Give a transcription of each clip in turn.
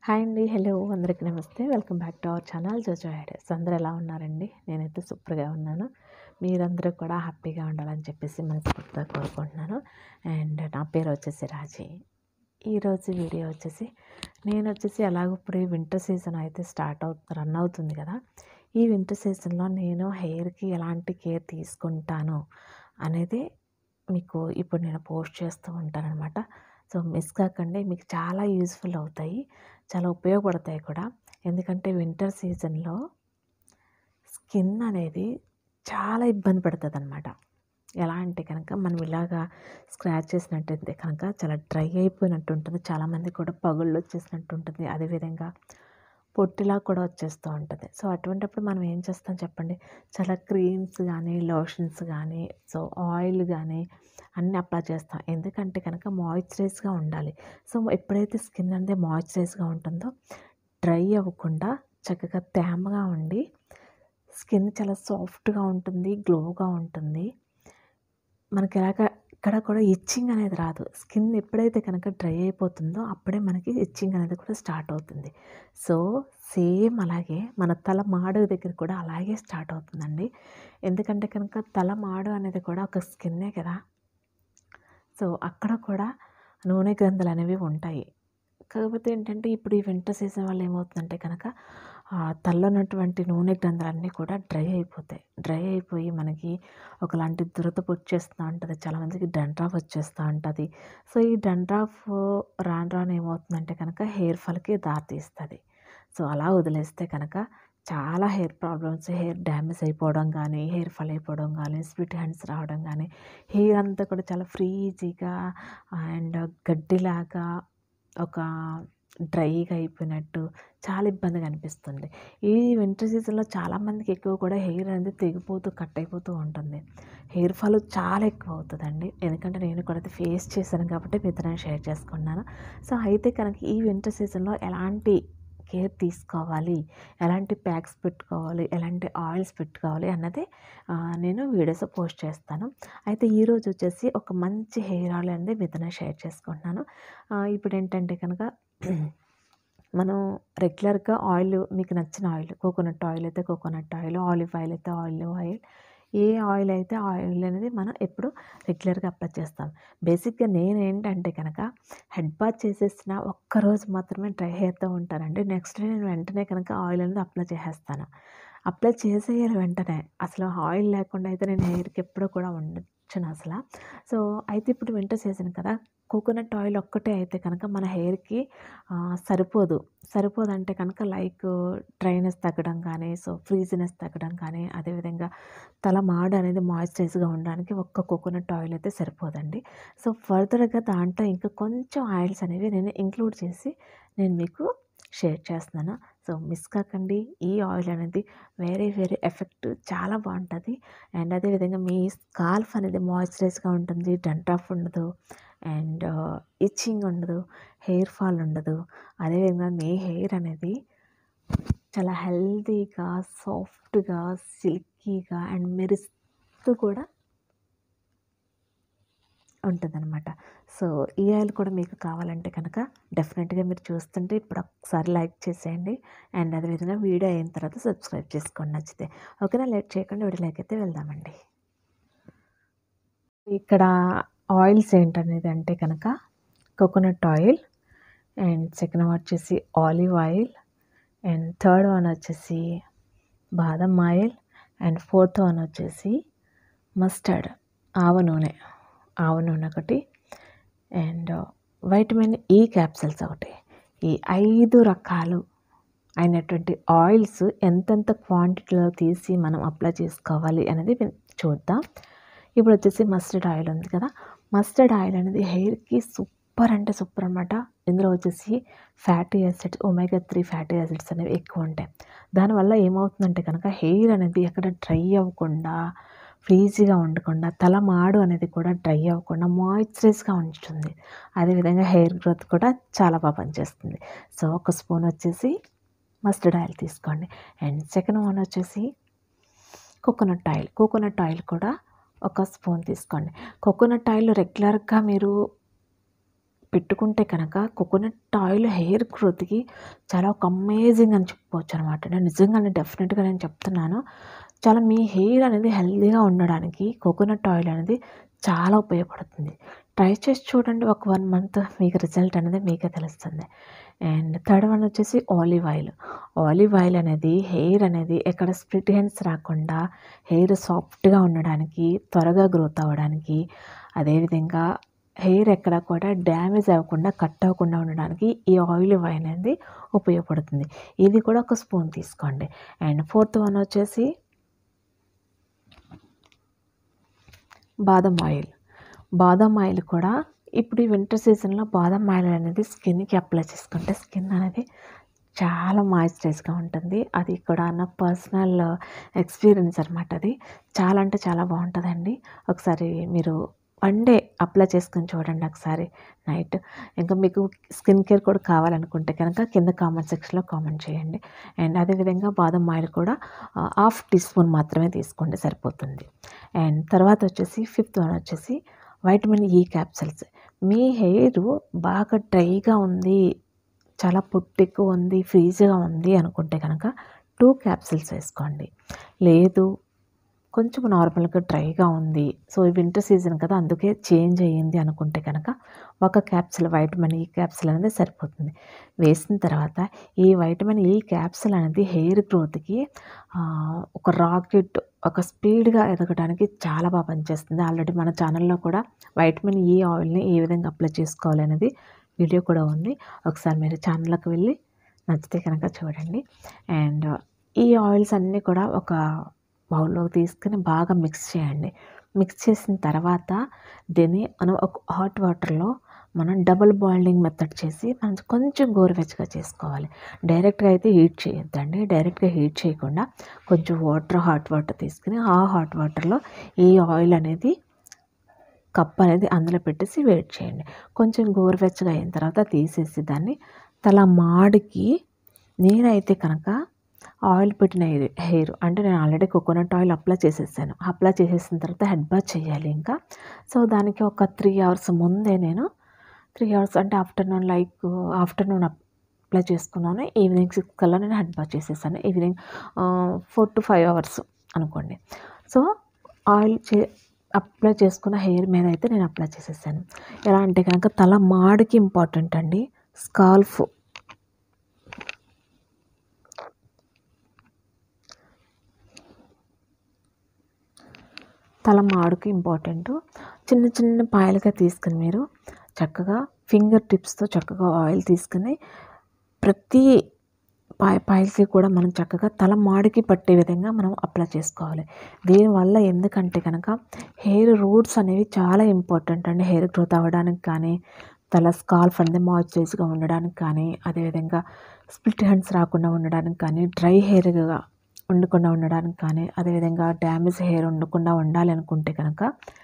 hi అండి hello అందరికీ నమస్తే welcome back to our channel జోజో హైడెస్ అందరూ ఎలా ఉన్నారండి నేనైతే సూపర్గా ఉన్నాను మీరందరూ కూడా హ్యాపీగా ఉండాలని చెప్పేసి మనస్ఫూర్తిగా కోరుకుంటున్నాను అండ్ నా పేరు వచ్చేసి రాజీ ఈరోజు వీడియో వచ్చేసి నేను వచ్చేసి ఎలాగో ఇప్పుడు వింటర్ సీజన్ అయితే స్టార్ట్ అవు రన్ అవుతుంది కదా ఈ వింటర్ సీజన్లో నేను హెయిర్కి ఎలాంటి కేర్ తీసుకుంటాను అనేది మీకు ఇప్పుడు నేను పోస్ట్ చేస్తూ ఉంటానన్నమాట సో మిస్ కాకండి మీకు చాలా యూస్ఫుల్ అవుతాయి చాలా ఉపయోగపడతాయి కూడా ఎందుకంటే వింటర్ సీజన్లో స్కిన్ అనేది చాలా ఇబ్బంది పడుతుంది అనమాట ఎలా అంటే కనుక మనం ఇలాగా స్క్రాచ్ చేసినట్టయితే కనుక చాలా డ్రై అయిపోయినట్టు ఉంటుంది చాలామంది కూడా పగుళ్ళు వచ్చేసినట్టు ఉంటుంది అదేవిధంగా పొట్టిలా కూడా వచ్చేస్తూ ఉంటుంది సో అటువంటిప్పుడు మనం ఏం చేస్తాం చెప్పండి చాలా క్రీమ్స్ కానీ లోషన్స్ కానీ సో ఆయిల్ కానీ అన్నీ అప్లై చేస్తాం ఎందుకంటే కనుక మాయిశ్చరైజ్గా ఉండాలి సో ఎప్పుడైతే స్కిన్ అనేది మాయిశ్చరైజ్గా ఉంటుందో డ్రై అవ్వకుండా చక్కగా తేమగా ఉండి స్కిన్ చాలా సాఫ్ట్గా ఉంటుంది గ్లోగా ఉంటుంది మనకి ఎలాగ ఇక్కడ కూడా ఇచ్చింగ్ అనేది రాదు స్కిన్ ఎప్పుడైతే కనుక డ్రై అయిపోతుందో అప్పుడే మనకి ఇచ్చింగ్ అనేది కూడా స్టార్ట్ అవుతుంది సో సేమ్ అలాగే మన తల మాడు దగ్గర కూడా అలాగే స్టార్ట్ అవుతుందండి ఎందుకంటే కనుక తల మాడు అనేది కూడా ఒక స్కిన్నే కదా సో అక్కడ కూడా నూనె గ్రంథులు అనేవి ఉంటాయి కాకపోతే ఏంటంటే ఇప్పుడు ఈ వింటర్ సీజన్ వల్ల ఏమవుతుందంటే కనుక తలలో ఉన్నటువంటి నూనె గ్రంథాలన్నీ కూడా డ్రై అయిపోతాయి డ్రై అయిపోయి మనకి ఒకలాంటి దురద వచ్చేస్తూ ఉంటుంది చాలామందికి డండ్రాఫ్ వచ్చేస్తూ ఉంటుంది సో ఈ డండ్రాఫ్ రాను రాను ఏమవుతుందంటే కనుక హెయిర్ ఫాల్కి దారితీస్తుంది సో అలా వదిలేస్తే కనుక చాలా హెయిర్ ప్రాబ్లమ్స్ హెయిర్ డ్యామేజ్ అయిపోవడం కానీ హెయిర్ ఫాల్ అయిపోవడం కానీ స్వీట్ హ్యాండ్స్ రావడం కానీ హెయిర్ అంతా కూడా చాలా ఫ్రీజీగా అండ్ గడ్డిలాగా ఒక డ్రైగా అయిపోయినట్టు చాలా ఇబ్బందిగా అనిపిస్తుంది ఈ వింటర్ సీజన్లో చాలామందికి ఎక్కువ కూడా హెయిర్ అనేది తెగిపోతూ కట్ అయిపోతూ ఉంటుంది హెయిర్ ఫాల్ చాలా ఎక్కువ అవుతుందండి ఎందుకంటే నేను కూడా అది ఫేస్ చేశాను కాబట్టి మీతో నేను షేర్ చేసుకున్నాను సో అయితే కనుక ఈ వింటర్ సీజన్లో ఎలాంటి కేర్ తీసుకోవాలి ఎలాంటి ప్యాక్స్ పెట్టుకోవాలి ఎలాంటి ఆయిల్స్ పెట్టుకోవాలి అన్నది నేను వీడియోస్ పోస్ట్ చేస్తాను అయితే ఈరోజు వచ్చేసి ఒక మంచి హెయిర్ ఆయిల్ అనేది మీతో షేర్ చేసుకుంటున్నాను ఇప్పుడు ఏంటంటే కనుక మనం రెగ్యులర్గా ఆయిల్ మీకు నచ్చిన ఆయిల్ కోకోనట్ ఆయిల్ అయితే కోకోనట్ ఆయిల్ ఆలివ్ ఆయిల్ అయితే ఆలివ్ ఆయిల్ ఏ ఆయిల్ అయితే ఆయిల్ అనేది మనం ఎప్పుడు రెగ్యులర్గా అప్లై చేస్తాం బేసిక్గా నేను ఏంటంటే కనుక హెడ్ బాత్ చేసేసిన ఒక్కరోజు మాత్రమే డ్రై హెయిర్తో ఉంటానండి నెక్స్ట్ డే నేను వెంటనే కనుక ఆయిల్ అనేది అప్లై చేసేస్తాను అప్లై చేసేయాలి వెంటనే అసలు ఆయిల్ లేకుండా అయితే నేను హెయిర్కి ఎప్పుడూ కూడా ఉండొచ్చును అసలు సో అయితే ఇప్పుడు వింటర్ సీజన్ కదా కోకోనట్ ఆయిల్ ఒక్కటే అయితే కనుక మన హెయిర్కి సరిపోదు సరిపోదు అంటే కనుక లైక్ డ్రైనెస్ తగ్గడం కానీ సో ఫ్రీజినెస్ తగ్గడం కానీ అదేవిధంగా తల మాడు అనేది మాయిశ్చరైజ్గా ఉండడానికి ఒక్క కోకోనట్ ఆయిల్ అయితే సరిపోదండి సో ఫర్దర్గా దాంట్లో ఇంకా కొంచెం ఆయిల్స్ అనేవి నేను ఇంక్లూడ్ చేసి నేను మీకు షేర్ చేస్తున్నాను సో మిస్ కాకండి ఈ ఆయిల్ అనేది వేరే వేరే ఎఫెక్ట్ చాలా బాగుంటుంది అండ్ అదేవిధంగా మీ స్కాల్ఫ్ అనేది మాయిశ్చరైజ్గా ఉంటుంది డండ్రాఫ్ ఉండదు అండ్ ఇచ్చింగ్ ఉండదు హెయిర్ ఫాల్ ఉండదు అదేవిధంగా మీ హెయిర్ అనేది చాలా హెల్తీగా సాఫ్ట్గా సిల్కీగా అండ్ మెరుస్తూ కూడా ఉంటుందన్నమాట సో ఈ ఆయిల్ కూడా మీకు కావాలంటే కనుక డెఫినెట్గా మీరు చూస్తుంటే ఇప్పుడు ఒకసారి లైక్ చేసేయండి అండ్ అదేవిధంగా వీడియో అయిన తర్వాత సబ్స్క్రైబ్ చేసుకోండి నచ్చితే ఓకేనా లేట్ చేయకుండా వీడియోలోకి అయితే వెళ్దామండి ఇక్కడ ఆయిల్స్ ఏంటనేది అంటే కనుక coconut oil and second one వచ్చేసి olive oil and third one వచ్చేసి బాదం ఆయిల్ అండ్ ఫోర్త్ వన్ వచ్చేసి మస్టర్డ్ ఆవ నూనె ఆవ నూనె ఒకటి అండ్ వైటమిన్ ఈ క్యాప్సిల్స్ ఒకటి ఈ ఐదు రకాలు అయినటువంటి ఆయిల్స్ ఎంతెంత క్వాంటిటీలో తీసి మనం అప్లై చేసుకోవాలి అనేది చూద్దాం ఇప్పుడు వచ్చేసి మస్టర్డ్ ఆయిల్ ఉంది కదా మస్టర్డ్ ఆయిల్ అనేది హెయిర్కి సూపర్ అంటే సూపర్ అనమాట ఇందులో వచ్చేసి fatty acids omega three fatty acids అనేవి ఎక్కువ ఉంటాయి దానివల్ల ఏమవుతుందంటే కనుక హెయిర్ అనేది ఎక్కడ డ్రై అవ్వకుండా ఫ్రీజీగా ఉండకుండా తల మాడు అనేది కూడా డ్రై అవ్వకుండా మాయిశ్చరైజ్గా ఉంచుతుంది అదేవిధంగా హెయిర్ గ్రోత్ కూడా చాలా బాగా పనిచేస్తుంది సో ఒక స్పూన్ వచ్చేసి మస్టర్డ్ ఆయిల్ తీసుకోండి అండ్ సెకండ్ వన్ వచ్చేసి కోకోనట్ ఆయిల్ కోకోనట్ ఆయిల్ కూడా ఒక స్పూన్ తీసుకోండి కోకోనట్ ఆయిల్ రెగ్యులర్గా మీరు పెట్టుకుంటే కనుక కోకోనట్ ఆయిల్ హెయిర్ గ్రోత్కి చాలా ఒక అమేజింగ్ అని చెప్పుకోవచ్చు అనమాట నేను నిజంగానే డెఫినెట్గా నేను చెప్తున్నాను చాలా మీ హెయిర్ అనేది హెల్తీగా ఉండడానికి కోకోనట్ ఆయిల్ అనేది చాలా ఉపయోగపడుతుంది ట్రై చేసి చూడండి ఒక వన్ మంత్ మీకు రిజల్ట్ అనేది మీకే తెలుస్తుంది అండ్ థర్డ్ వన్ వచ్చేసి ఆలివ్ ఆయిల్ ఆలివ్ ఆయిల్ అనేది హెయిర్ అనేది ఎక్కడ స్ప్లిట్ హెండ్స్ రాకుండా హెయిర్ సాఫ్ట్గా ఉండడానికి త్వరగా గ్రోత్ అవ్వడానికి అదేవిధంగా హెయిర్ ఎక్కడ కూడా డ్యామేజ్ అవ్వకుండా కట్ అవ్వకుండా ఉండడానికి ఈ ఆయిల్ ఆయిల్ అనేది ఉపయోగపడుతుంది ఇది కూడా ఒక స్పూన్ తీసుకోండి అండ్ ఫోర్త్ వన్ వచ్చేసి బాదం ఆయిల్ బాదం ఆయిల్ కూడా ఇప్పుడు ఈ వింటర్ సీజన్లో బాదం ఆయిల్ అనేది స్కిన్కి అప్లై చేసుకుంటే స్కిన్ అనేది చాలా మాయిశ్చరైజ్గా ఉంటుంది అది కూడా నా పర్సనల్ ఎక్స్పీరియన్స్ అనమాట అది చాలా అంటే చాలా బాగుంటుందండి ఒకసారి మీరు వన్ డే అప్లై చేసుకొని చూడండి ఒకసారి నైట్ ఇంకా మీకు స్కిన్ కేర్ కూడా కావాలనుకుంటే కనుక కింద కామెంట్ సెక్షన్లో కామెంట్ చేయండి అండ్ అదేవిధంగా బాదం ఆయిల్ కూడా హాఫ్ టీ స్పూన్ మాత్రమే తీసుకోండి సరిపోతుంది అండ్ తర్వాత వచ్చేసి ఫిఫ్త్ వన్ వచ్చేసి వైటమిన్ ఈ క్యాప్సిల్స్ మీ హెయిర్ బాగా డ్రైగా ఉంది చాలా పొట్టు ఎక్కువ ఉంది ఫ్రీజ్గా ఉంది అనుకుంటే కనుక టూ క్యాప్సిల్స్ వేసుకోండి లేదు కొంచెం నార్మల్గా డ్రైగా ఉంది సో ఈ వింటర్ సీజన్ కదా అందుకే చేంజ్ అయ్యింది అనుకుంటే కనుక ఒక క్యాప్సిల్ వైటమిన్ ఈ క్యాప్సిల్ అనేది సరిపోతుంది వేసిన తర్వాత ఈ వైటమిన్ ఈ క్యాప్సిల్ అనేది హెయిర్ గ్రోత్కి ఒక రాకెట్ ఒక స్పీడ్గా ఎదగడానికి చాలా బాగా పనిచేస్తుంది ఆల్రెడీ మన ఛానల్లో కూడా వైటమిన్ ఈ ఆయిల్ని ఏ విధంగా అప్లై చేసుకోవాలి అనేది వీడియో కూడా ఉంది ఒకసారి మీరు ఛానల్లోకి వెళ్ళి నచ్చితే కనుక చూడండి అండ్ ఈ ఆయిల్స్ అన్నీ కూడా ఒక బౌల్లోకి తీసుకుని బాగా మిక్స్ చేయండి మిక్స్ చేసిన తర్వాత దీన్ని మనం ఒక హాట్ వాటర్లో మనం డబుల్ బాయిలింగ్ మెథడ్ చేసి మనం కొంచెం గోరువెచ్చగా చేసుకోవాలి డైరెక్ట్గా అయితే హీట్ చేయొద్దండి డైరెక్ట్గా హీట్ చేయకుండా కొంచెం వాటర్ హాట్ వాటర్ తీసుకుని ఆ హాట్ వాటర్లో ఈ ఆయిల్ అనేది కప్ అనేది అందులో పెట్టేసి వెయిట్ చేయండి కొంచెం గోరువెచ్చగా అయిన తర్వాత తీసేసి దాన్ని తల మాడికి నేనైతే కనుక ఆయిల్ పెట్టిన హెయిర్ అంటే నేను ఆల్రెడీ కోకోనట్ ఆయిల్ అప్లై చేసేసాను అప్లై చేసేసిన తర్వాత హెడ్ బాత్ చేయాలి ఇంకా సో దానికి ఒక త్రీ అవర్స్ ముందే నేను త్రీ అవర్స్ అంటే ఆఫ్టర్నూన్ లైక్ ఆఫ్టర్నూన్ అప్లై చేసుకున్నాను ఈవినింగ్ సిక్స్ కల్లా నేను హెడ్ బాత్ చేసేసాను evening four to five hours అనుకోండి సో ఆయిల్ చే అప్లై చేసుకున్న హెయిర్ మీద అయితే నేను అప్లై చేసేసాను ఎలా అంటే కనుక తల మాడికి ఇంపార్టెంట్ అండి స్కాల్ఫ్ తల మాడుకు ఇంపార్టెంట్ చిన్న చిన్న పాయలుగా తీసుకుని మీరు చక్కగా ఫింగర్ టిప్స్తో చక్కగా ఆయిల్ తీసుకుని ప్రతి పాయ పాయలకి కూడా మనం చక్కగా తల మాడికి పట్టే విధంగా మనం అప్లై చేసుకోవాలి దీనివల్ల ఎందుకంటే కనుక హెయిర్ రూట్స్ అనేవి చాలా ఇంపార్టెంట్ అండి హెయిర్ గ్రోత్ అవ్వడానికి కానీ తల స్కాల్ఫ్ అనేది మాయిశ్చరైజ్గా ఉండడానికి కానీ అదేవిధంగా స్ప్లిట్ హ్యాండ్స్ రాకుండా ఉండడానికి కానీ డ్రై హెయిర్గా ఉండకుండా ఉండడానికి కానీ అదేవిధంగా డ్యామేజ్ హెయిర్ ఉండకుండా ఉండాలి అనుకుంటే కనుక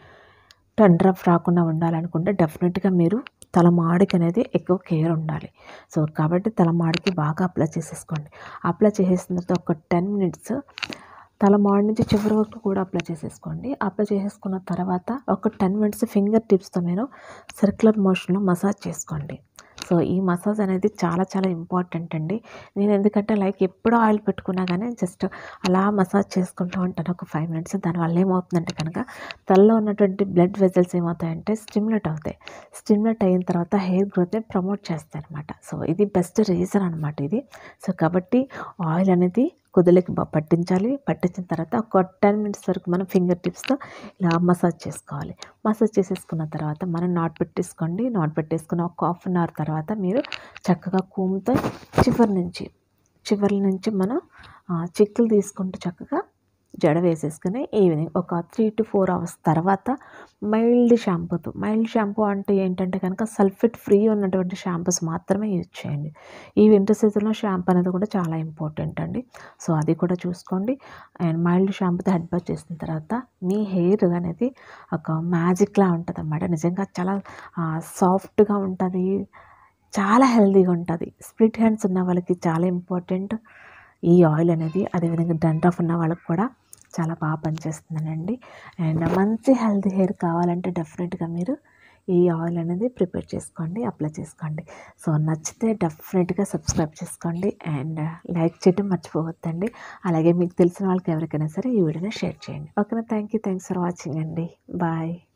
టండ్రఫ్ రాకుండా ఉండాలనుకుంటే డెఫినెట్గా మీరు తలమాడికి అనేది ఎక్కువ కేర్ ఉండాలి సో కాబట్టి తలమాడికి బాగా అప్లై చేసేసుకోండి అప్లై చేసేసిన తర్వాత ఒక టెన్ మినిట్స్ తలమాడి నుంచి చివరి వరకు కూడా అప్లై చేసేసుకోండి అప్లై చేసేసుకున్న తర్వాత ఒక టెన్ మినిట్స్ ఫింగర్ టిప్స్తో మీరు సర్క్యులర్ మోషన్లో మసాజ్ చేసుకోండి సో ఈ మసాజ్ అనేది చాలా చాలా ఇంపార్టెంట్ అండి నేను ఎందుకంటే లైక్ ఎప్పుడు ఆయిల్ పెట్టుకున్నా కానీ జస్ట్ అలా మసాజ్ చేసుకుంటూ ఉంటాను ఒక ఫైవ్ మినిట్స్ దానివల్ల ఏమవుతుందంటే కనుక తలలో ఉన్నటువంటి బ్లడ్ వెజల్స్ ఏమవుతాయంటే స్టిమ్యులేట్ అవుతాయి స్టిమ్యులేట్ అయిన తర్వాత హెయిర్ గ్రోత్ని ప్రమోట్ చేస్తాయి అనమాట సో ఇది బెస్ట్ రీజన్ అనమాట ఇది సో కాబట్టి ఆయిల్ అనేది కుదులకి పట్టించాలి పట్టించిన తర్వాత ఒక టెన్ మినిట్స్ వరకు మనం ఫింగర్ టిప్స్తో ఇలా మసాజ్ చేసుకోవాలి మసాజ్ చేసేసుకున్న తర్వాత మనం నాట్ పెట్టేసుకోండి నాట్ పెట్టేసుకున్న ఒక హాఫ్ అన్ అవర్ తర్వాత మీరు చక్కగా కూమ్తో చివరి నుంచి చివరి నుంచి మనం చిక్కులు తీసుకుంటూ చక్కగా జడ వేసేసుకుని ఈవినింగ్ ఒక త్రీ టు ఫోర్ అవర్స్ తర్వాత మైల్డ్ షాంపూతో మైల్డ్ షాంపూ అంటే ఏంటంటే కనుక సల్ఫేట్ ఫ్రీ ఉన్నటువంటి షాంపూస్ మాత్రమే యూజ్ చేయండి ఈ వింటర్ సీజన్లో షాంపూ అనేది కూడా చాలా ఇంపార్టెంట్ అండి సో అది కూడా చూసుకోండి అండ్ మైల్డ్ షాంపూతో హెడ్ బాత్ చేసిన తర్వాత మీ హెయిర్ అనేది ఒక మ్యాజిక్లా ఉంటుంది అన్నమాట నిజంగా చాలా సాఫ్ట్గా ఉంటుంది చాలా హెల్తీగా ఉంటుంది స్ప్లిట్ హ్యాండ్స్ ఉన్న వాళ్ళకి చాలా ఇంపార్టెంట్ ఈ ఆయిల్ అనేది అదేవిధంగా డండ్రఫ్ ఉన్న వాళ్ళకి కూడా చాలా బాగా పనిచేస్తుందండి అండ్ మంచి హెల్తీ హెయిర్ కావాలంటే డెఫినెట్గా మీరు ఈ ఆయిల్ అనేది ప్రిపేర్ చేసుకోండి అప్లై చేసుకోండి సో నచ్చితే డెఫినెట్గా సబ్స్క్రైబ్ చేసుకోండి అండ్ లైక్ చేయడం మర్చిపోవద్దండి అలాగే మీకు తెలిసిన వాళ్ళకి ఎవరికైనా సరే ఈ వీడియోని షేర్ చేయండి ఓకేనా thank you thanks for watching అండి బాయ్